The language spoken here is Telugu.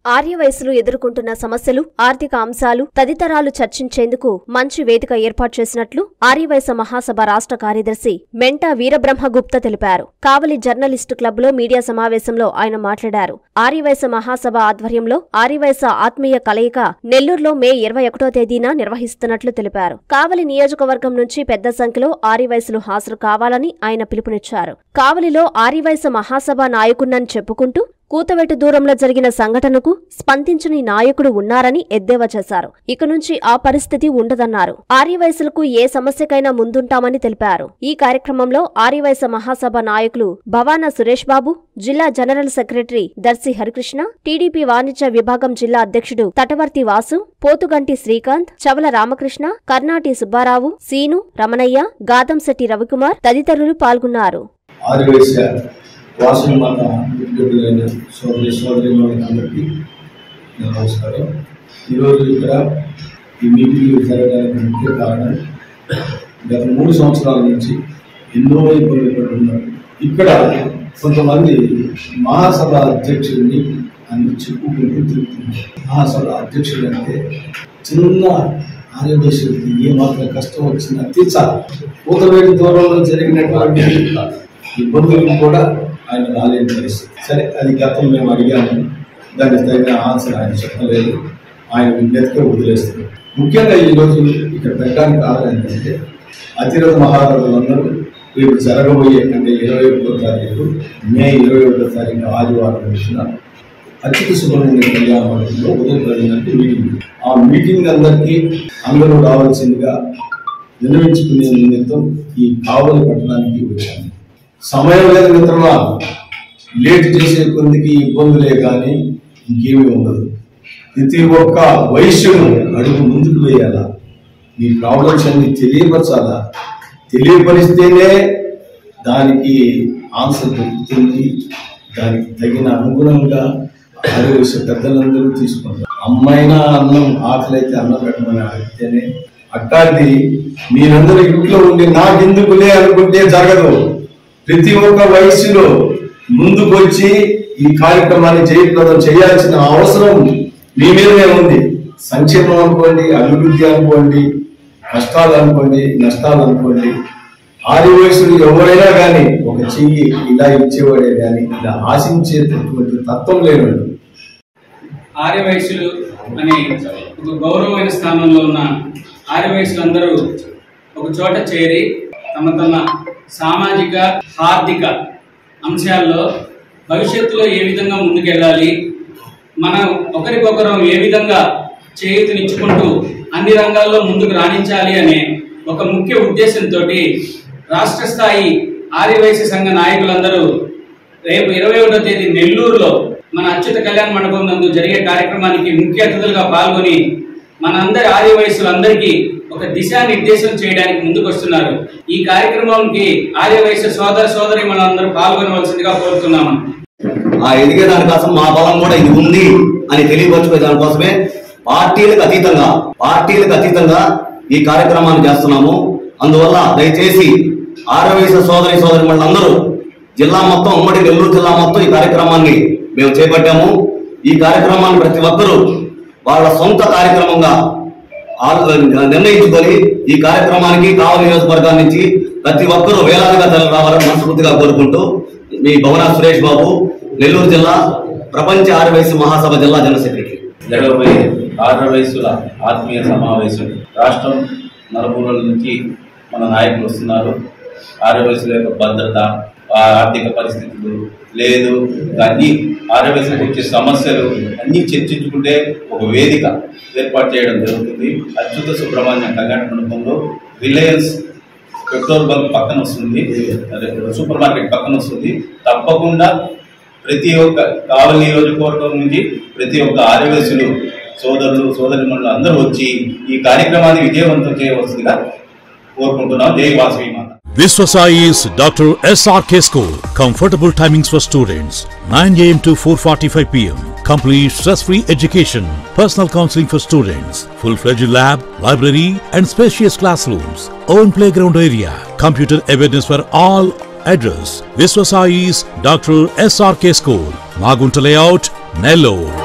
ఆర్యవయసులు ఎదుర్కొంటున్న సమస్యలు ఆర్థిక అంశాలు తదితరాలు చర్చించేందుకు మంచి వేదిక ఏర్పాటు చేసినట్లు ఆర్యవైశ్య మహాసభ రాష్ట్ర కార్యదర్శి మెంటా వీరబ్రహ్మగుప్త తెలిపారు కావలి జర్నలిస్టు క్లబ్లో మీడియా సమావేశంలో ఆయన మాట్లాడారు ఆర్యవైశ్య మహాసభ ఆధ్వర్యంలో ఆర్యవైశ్య ఆత్మీయ కలయిక నెల్లూరులో మే ఇరవై ఒకటో తేదీన నిర్వహిస్తున్నట్లు తెలిపారు కావలి నియోజకవర్గం నుంచి పెద్ద సంఖ్యలో ఆర్యవైశ్యులు హాజరు కావాలని ఆయన పిలుపునిచ్చారు కావలిలో ఆర్యవైశ్య మహాసభ నాయకున్నని చెప్పుకుంటూ కూతవెట్టు దూరంలో జరిగిన సంఘటనకు స్పందించని నాయకుడు ఉన్నారని ఎద్దేవా చేశారు ఇక నుంచి ఆ పరిస్థితి ఉండదన్నారు ఆర్యవయసులకు ఏ సమస్యకైనా ముందుంటామని తెలిపారు ఈ కార్యక్రమంలో ఆర్యవైశ్య మహాసభ నాయకులు భవానా సురేష్ బాబు జిల్లా general secretary Darshi Harikrishna TDP వాణిజ్య విభాగం జిల్లా అధ్యక్షుడు తటవర్తి వాసు పోతుగంటి శ్రీకాంత్ చవల రామకృష్ణ కర్ణాటి సుబ్బారావు సీను రమణయ్య గాదంశెట్టి రవికుమార్ తదితరులు పాల్గొన్నారు ఆదివేశ వాసన మాత విద్యుత్తులైన సోదరి సోదరి అందరికీ నా నమస్కారం ఈరోజు ఇక్కడ ఈ మీటింగ్ జరగడానికి ముఖ్య కారణం గత మూడు సంవత్సరాల నుంచి ఎన్నో ఇబ్బందులు పడి ఉన్నారు ఇక్కడ కొంతమంది మహాసభ అధ్యక్షుడిని అని చెప్పుకుంటూ తిరుగుతున్నారు మహాసభ అధ్యక్షుడు అంటే చిన్న ఆర్యవేశ్వరికి ఏ మాత్రం కష్టం వచ్చినా తీర్చాలి పూతవేటి దూరంలో జరిగినటువంటి ఇబ్బందులకు కూడా ఆయన రాలేని పరిస్థితి సరే అది గతం మేము అడిగాము దానికి తగిన ఆన్సర్ ఆయన చెప్పలేదు ఆయన విజ్ఞతకే వదిలేస్తారు ముఖ్యంగా ఈ రోజు ఇక్కడ పెట్టడానికి కారణం ఏంటంటే అతిరథ మహారాజులందరూ రేపు జరగబోయే అంటే ఇరవై ఒకటో తారీఖు మే ఇరవై ఒకటో తారీఖు ఆదివారం వచ్చిన అత్యుత సుబ్రహ్మణ్య కళ్యాణ మండపంలో ఉదయం జరిగినట్టు మీటింగ్ ఆ మీటింగ్ అందరికీ అందరూ రావాల్సిందిగా విన్నవించుకునే నిమిత్తం ఈ కావలి పట్టణానికి వచ్చాను సమయం లేదు మిత్రమా లేట్ చేసే కొందికి ఇబ్బందులే కానీ ఇంకేమీ ఉండదు ప్రతి ఒక్క వైశ్యును అడుగు ముందుకు వేయాలా మీ ప్రాబ్లమ్స్ అన్ని తెలియపరచాలా తెలియపరిస్తేనే దానికి ఆన్సర్ దొరుకుతుంది దానికి తగిన అనుగుణంగా ఆరోగ్య పెద్దలందరూ తీసుకుంటారు అమ్మైనా అన్నం ఆకలి అయితే అన్నం పెట్టమని అడిగితేనే అట్టాది మీరందరూ ఇంట్లో ఉండి నాకెందుకులే అనుకుంటే జరగదు ప్రతి ఒక్క వయస్సులో ముందుకు వచ్చి ఈ కార్యక్రమాన్ని జయప్రదం చేయాల్సిన అవసరం మీ మీదనే ఉంది సంక్షేమం అనుకోండి అభివృద్ధి అనుకోండి కష్టాలు అనుకోండి నష్టాలు అనుకోండి ఆది వయసులు ఎవరైనా కానీ ఒక చెయ్యి ఇలా ఇచ్చేవాడే కానీ ఇలా ఆశించేటటువంటి తత్వం లేనివాడు ఆర్యవైశ్యులు అనే ఒక గౌరవమైన స్థానంలో ఉన్న ఆర్యవైశ్యులందరూ ఒక చోట చేరి తమ తమ సామాజిక ఆర్థిక అంశాల్లో భవిష్యత్తులో ఏ విధంగా ముందుకెళ్ళాలి మనం ఒకరికొకరం ఏ విధంగా చేయూతనిచ్చుకుంటూ అన్ని రంగాల్లో ముందుకు రాణించాలి అనే ఒక ముఖ్య ఉద్దేశంతో రాష్ట్ర స్థాయి ఆర్యవైశ్య సంఘ నాయకులందరూ రేపు ఇరవై ఒకటో తేదీ నెల్లూరులో మన అచ్యుత కళ్యాణ మండపం నందు జరిగే కార్యక్రమానికి ముఖ్య అతిథులుగా పాల్గొని మనందరి ఆర్య వయసులందరికీ ఒక దిశానిర్దేశం చేయడానికి ముందుకు వస్తున్నారు ఈ కార్యక్రమానికి ఆర్య వయసు సోదర సోదరి మనందరూ పాల్గొనవలసిందిగా కోరుతున్నాము ఆ ఎదిగే దానికోసం మా బలం కూడా ఇది ఉంది అని తెలియపరచుకునే దానికోసమే పార్టీలకు అతీతంగా పార్టీలకు అతీతంగా ఈ కార్యక్రమాన్ని చేస్తున్నాము అందువల్ల దయచేసి ఆరవేశ సోదరి సోదరి అందరూ జిల్లా మొత్తం ఉమ్మడి నెల్లూరు జిల్లా మొత్తం ఈ కార్యక్రమాన్ని మేము చేపట్టాము ఈ కార్యక్రమాన్ని ప్రతి ఒక్కరూ వాళ్ళ సొంత కార్యక్రమంగా ఆల్- నిర్ణయించుకొని ఈ కార్యక్రమానికి కావలి నియోజకవర్గం నుంచి ప్రతి ఒక్కరూ వేలాదిగా తరలి రావాలని మనస్ఫూర్తిగా కోరుకుంటూ మీ భవన సురేష్ బాబు నెల్లూరు జిల్లా ప్రపంచ ఆర్యవైశ్య మహాసభ జిల్లా జనరల్ సెక్రటరీ జరగబోయే ఆరు వయసుల ఆత్మీయ సమావేశం రాష్ట్రం నలుమూలల నుంచి మన నాయకులు వస్తున్నారు ఆరు వయసుల యొక్క భద్రత ఆ ఆర్థిక పరిస్థితులు లేదు ఇంకా అన్ని ఆరు వయసులకు వచ్చే సమస్యలు అన్ని చర్చించుకుంటే ఒక వేదిక ఏర్పాటు చేయడం జరుగుతుంది అచ్యుత సుబ్రహ్మణ్యం కళ్యాణ మండపంలో రిలయన్స్ పెట్రోల్ బంక్ పక్కన వస్తుంది అదే సూపర్ మార్కెట్ పక్కన వస్తుంది తప్పకుండా ప్రతి ఒక్క కావలి నియోజకవర్గం నుంచి ప్రతి ఒక్క ఆదివాసులు సోదరులు సోదరిమణులు అందరూ వచ్చి ఈ కార్యక్రమాన్ని విజయవంతం చేయవలసిందిగా కోరుకుంటున్నాం జై వాసవి మాత Viswasai is Dr. SRK School. Comfortable timings for students 9 am to 4:45 pm. Complete stress-free education, personal counseling for students, full-fledged lab, library, and spacious classrooms. Own playground area, computer awareness for all. Address: Viswasai's Dr. SRK School, Magunta Layout, Nellore.